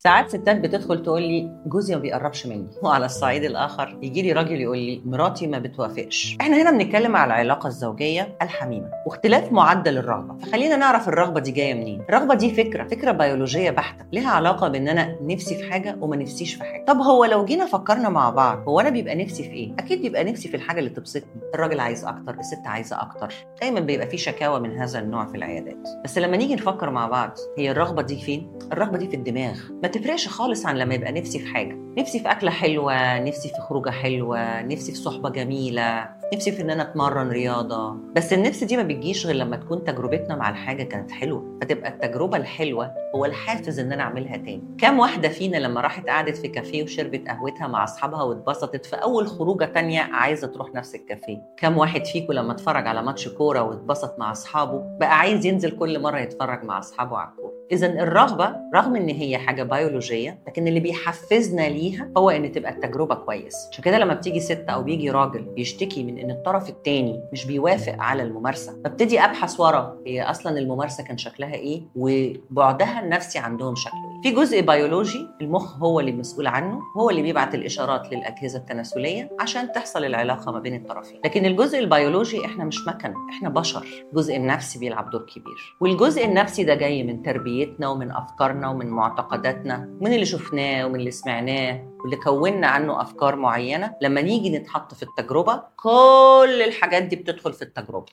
ساعات ستات بتدخل تقول لي جوزي ما بيقربش مني وعلى الصعيد الاخر يجي لي راجل يقول لي مراتي ما بتوافقش احنا هنا بنتكلم على العلاقه الزوجيه الحميمه واختلاف معدل الرغبه فخلينا نعرف الرغبه دي جايه منين الرغبه دي فكره فكره بيولوجيه بحته لها علاقه بان انا نفسي في حاجه وما نفسيش في حاجه طب هو لو جينا فكرنا مع بعض هو انا بيبقى نفسي في ايه اكيد بيبقى نفسي في الحاجه اللي تبسطني الراجل عايز اكتر الست عايزه اكتر دايما بيبقى في شكاوى من هذا النوع في العيادات بس لما نيجي نفكر مع بعض هي الرغبه دي فين الرغبه دي في الدماغ ما تفرقش خالص عن لما يبقى نفسي في حاجه نفسي في اكله حلوه نفسي في خروجه حلوه نفسي في صحبه جميله نفسي في ان انا اتمرن رياضه بس النفس دي ما بتجيش غير لما تكون تجربتنا مع الحاجه كانت حلوه فتبقى التجربه الحلوه هو الحافز ان انا اعملها تاني كام واحده فينا لما راحت قعدت في كافيه وشربت قهوتها مع اصحابها واتبسطت في اول خروجه تانية عايزه تروح نفس الكافيه كام واحد فيكم لما اتفرج على ماتش كوره واتبسط مع اصحابه بقى عايز ينزل كل مره يتفرج مع اصحابه على الكوره اذا الرغبه رغم ان هي حاجه بيولوجيه لكن اللي بيحفزنا ليها هو ان تبقى التجربه كويس عشان كده لما بتيجي ست او بيجي راجل بيشتكي من ان الطرف الثاني مش بيوافق على الممارسه ببتدي ابحث ورا هي اصلا الممارسه كان شكلها ايه وبعدها النفسي عندهم شكله ايه في جزء بيولوجي المخ هو اللي مسؤول عنه هو اللي بيبعت الاشارات للاجهزه التناسليه عشان تحصل العلاقه ما بين الطرفين لكن الجزء البيولوجي احنا مش مكن احنا بشر الجزء النفسي بيلعب دور كبير والجزء النفسي ده جاي من تربيتنا ومن افكارنا ومن معتقداتنا من اللي شفناه ومن اللي سمعناه واللي كونا عنه افكار معينه لما نيجي نتحط في التجربه كل الحاجات دي بتدخل في التجربه